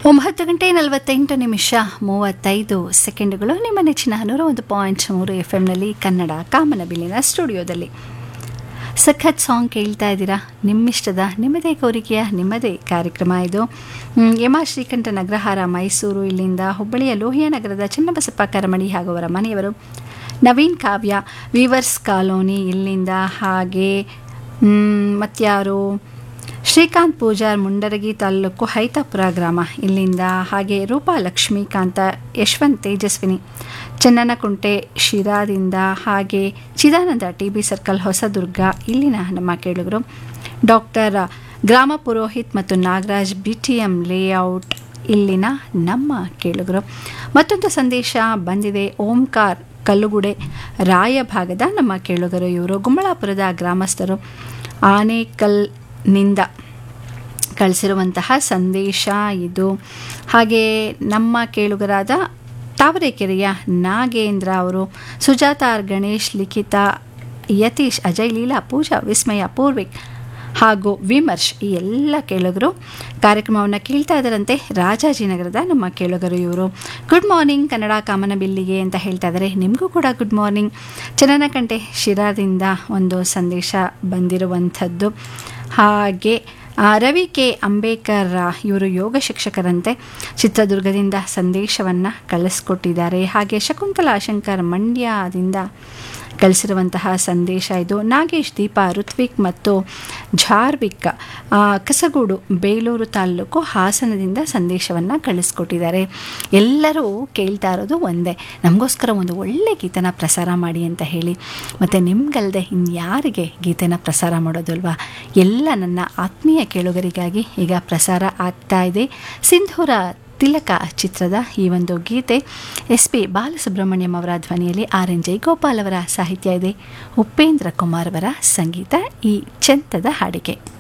ಒಂಬತ್ತು ಗಂಟೆ ನಲವತ್ತೆಂಟು ನಿಮಿಷ ಮೂವತ್ತೈದು ಸೆಕೆಂಡುಗಳು ನಿಮ್ಮ ನೆಚ್ಚಿನ ನೂರ ಒಂದು ಪಾಯಿಂಟ್ ಮೂರು ಎಫ್ ಎಮ್ನಲ್ಲಿ ಕನ್ನಡ ಕಾಮನಬಿಲ್ಲಿನ ಸ್ಟುಡಿಯೋದಲ್ಲಿ ಸಖತ್ ಸಾಂಗ್ ಕೇಳ್ತಾ ಇದ್ದೀರಾ ನಿಮ್ಮಿಷ್ಟದ ನಿಮ್ಮದೇ ಕೋರಿಕೆಯ ನಿಮ್ಮದೇ ಕಾರ್ಯಕ್ರಮ ಇದು ಹ್ಮ್, ಯಮ ಶ್ರೀಕಂಠ ನಗರಹಾರ ಮೈಸೂರು ಇಲ್ಲಿಂದ ಹುಬ್ಬಳ್ಳಿಯ ಲೋಹಿಯಾ ನಗರದ ಚನ್ನಬಸಪ್ಪ ಕರಮಣಿ ಹಾಗೂ ಅವರ ಮನೆಯವರು ನವೀನ್ ಕಾವ್ಯ ವೀವರ್ಸ್ ಕಾಲೋನಿ ಇಲ್ಲಿಂದ ಹಾಗೆ ಹ್ಮ್, ಮತ್ಯಾರು ಶ್ರೀಕಾಂತ್ ಪೂಜಾರ್ ಮುಂಡರಗಿ ತಾಲೂಕು ಹೈತಾಪುರ ಗ್ರಾಮ ಇಲ್ಲಿಂದ ಹಾಗೆ ರೂಪಾ ಲಕ್ಷ್ಮೀಕಾಂತ ಯಶವಂತ್ ತೇಜಸ್ವಿನಿ ಚನ್ನನಕುಂಟೆ ಶಿರಾದಿಂದ ಹಾಗೆ Chidananda T B circle Hosadurga ಇಲ್ಲಿನ ನಮ್ಮ ಕೇಳುಗರು ಡಾಕ್ಟರ್ ಗ್ರಾಮ ಪುರೋಹಿತ್ ಮತ್ತು Nagaraj B T M layout ಇಲ್ಲಿನ ನಮ್ಮ ಕೇಳುಗರು ಮತ್ತೊಂದು ಸಂದೇಶ ಬಂದಿದೆ ಓಂಕಾರ್ ಕಲ್ಲುಗುಡೆ ರಾಯಭಾಗದ ನಮ್ಮ ಕೇಳುಗರು ಇವರು ಗುಮ್ಮಳಾಪುರದ ಗ್ರಾಮಸ್ಥರು ಆನೇಕಲ್ನಿಂದ ಕಳಿಸಿರುವಂತಹ ಸಂದೇಶ ಇದು ಹಾಗೆ ನಮ್ಮ ಕೇಳುಗರಾದ ತಾವರೆಕೆರೆಯ ನಾಗೇಂದ್ರ ಅವರು ಸುಜಾತ ಆರ್ ಗಣೇಶ್ ಲಿಖಿತಾ ಯತೀಶ್ ಅಜಯ್ ಲೀಲಾ ಪೂಜಾ ವಿಸ್ಮಯ ಪೂರ್ವಿಕ್ ಹಾಗೂ ವಿಮರ್ಶ್ ಈ ಎಲ್ಲ ಕೇಳುಗರು ಕಾರ್ಯಕ್ರಮವನ್ನು ಕೇಳ್ತಾ ಇದ್ದಾರಂತೆ ರಾಜಾಜಿನಗರದ ನಮ್ಮ ಕೇಳುಗರು ಇವರು ಗುಡ್ ಮಾರ್ನಿಂಗ್ ಕನ್ನಡ ಕಾಮನಬಿಲ್ಲಿಗೆ ಅಂತ ಹೇಳ್ತಾ ಇದ್ದಾರೆ ನಿಮಗೂ ಕೂಡ ಗುಡ್ ಮಾರ್ನಿಂಗ್ ಚನ್ನನಕಂಟೆ ಶಿರಾದಿಂದ ಒಂದು ಸಂದೇಶ ಬಂದಿರುವಂಥದ್ದು ಹಾಗೆ ಆ, ರವಿ ಕೆ ಅಂಬೇಕರ್ ಇವರು ಯೋಗ ಶಿಕ್ಷಕರಂತೆ ಚಿತ್ರದುರ್ಗದಿಂದ ಸಂದೇಶವನ್ನು ಕಳಿಸ್ಕೊಟ್ಟಿದ್ದಾರೆ ಹಾಗೆ ಶಕುಂತಲಾ ಶಂಕರ್ ಮಂಡ್ಯದಿಂದ ಕಳಿಸಿರುವಂತಹ ಸಂದೇಶ ಇದು ನಾಗೇಶ್ ದೀಪಾ ಋತ್ವಿಕ್ ಮತ್ತು ಝಾರ್ವಿಕ್ ಆ, ಕಸಗೂಡು ಬೇಲೂರು ತಾಲೂಕು ಹಾಸನದಿಂದ ಸಂದೇಶವನ್ನು ಕಳಿಸ್ಕೊಟ್ಟಿದ್ದಾರೆ ಎಲ್ಲರೂ ಕೇಳ್ತಾ ಇರೋದು ಒಂದೇ ನಮಗೋಸ್ಕರ ಒಂದು ಒಳ್ಳೆ ಗೀತನ ಪ್ರಸಾರ ಮಾಡಿ ಅಂತ ಹೇಳಿ ಮತ್ತು ನಿಮ್ಗಲ್ಲದೆ ಇನ್ಯಾರಿಗೆ ಗೀತೆನ ಪ್ರಸಾರ ಮಾಡೋದು ಅಲ್ವಾ ಎಲ್ಲ ನನ್ನ ಆತ್ಮೀಯ ಕೇಳುಗರಿಗಾಗಿ ಈಗ ಪ್ರಸಾರ ಆಗ್ತಾ ಇದೆ ಸಿಂಧೂರ ತಿಲಕ ಚಿತ್ರದ ಈ ಒಂದು ಗೀತೆ ಎಸ್ ಪಿ ಬಾಲಸುಬ್ರಹ್ಮಣ್ಯಂ ಅವರ ಧ್ವನಿಯಲ್ಲಿ ಆರ್ ಎನ್ ಜೈಗೋಪಾಲ್ ಅವರ ಸಾಹಿತ್ಯ ಇದೆ ಉಪೇಂದ್ರ ಕುಮಾರ್ ಅವರ ಸಂಗೀತ ಈ ಚೆಂತದ ಹಾಡಿಗೆ